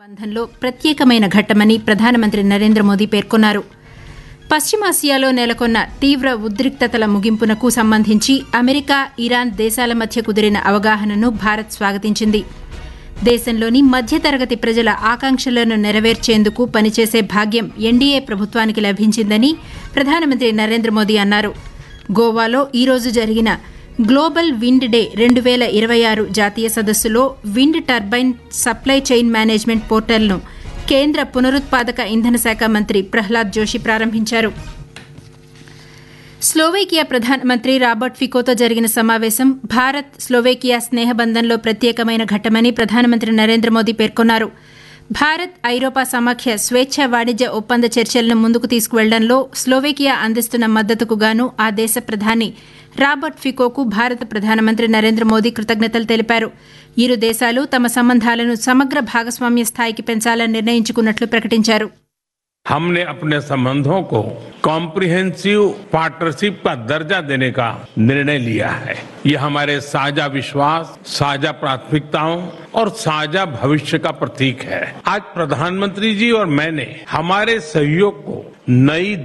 బంధంలో ప్రత్యేకమైన ఘట్టమని ప్రధానమంత్రి నరేంద్ర మోదీ పేర్కొన్నారు పశ్చిమాసియాలో నెలకొన్న తీవ్ర ఉద్రిక్తతల ముగింపునకు సంబంధించి అమెరికా ఇరాన్ దేశాల మధ్య కుదిరిన అవగాహనను భారత్ స్వాగతించింది దేశంలోని మధ్యతరగతి ప్రజల ఆకాంక్షలను నెరవేర్చేందుకు పనిచేసే భాగ్యం ఎన్డీఏ ప్రభుత్వానికి లభించిందని ప్రధానమంత్రి నరేంద్ర మోదీ అన్నారు గోవాలో ఈరోజు జరిగిన గ్లోబల్ విండ్ డే రెండు వేల ఇరవై ఆరు జాతీయ సదస్సులో wind turbine supply chain management పోర్టల్ను కేంద్ర పునరుత్పాదక ఇంధన శాఖ మంత్రి ప్రహ్లాద్ జోషి ప్రారంభించారు స్లోవేకియా ప్రధానమంత్రి రాబర్ట్ ఫికోతో జరిగిన సమావేశం భారత్ స్లోవేకియా స్నేహబంధంలో ప్రత్యేకమైన ఘట్టమని ప్రధానమంత్రి నరేంద్ర మోదీ పేర్కొన్నారు భారత్ ఐరోపా సమాఖ్య స్వేచ్ఛ వాణిజ్య ఒప్పంద చర్చలను ముందుకు తీసుకువెళ్లడంలో స్లోవేకియా అందిస్తున్న మద్దతుకు గాను ఆ దేశ ప్రధాని రాబర్ట్ ఫికోకు భారత ప్రధానమంత్రి నరేంద్ర మోదీ కృతజ్ఞతలు తెలిపారు ఇరు దేశాలు తమ సంబంధాలను సమగ్ర భాగస్వామ్య స్థాయికి పెంచాలని నిర్ణయించుకున్నట్లు ప్రకటించారు हमने अपने संबंधों को कॉम्प्रिहेंसिव पार्टनरशिप का दर्जा देने का निर्णय लिया है ये हमारे साझा विश्वास साझा प्राथमिकताओं और साझा भविष्य का प्रतीक है आज प्रधानमंत्री जी और मैंने हमारे सहयोग को नई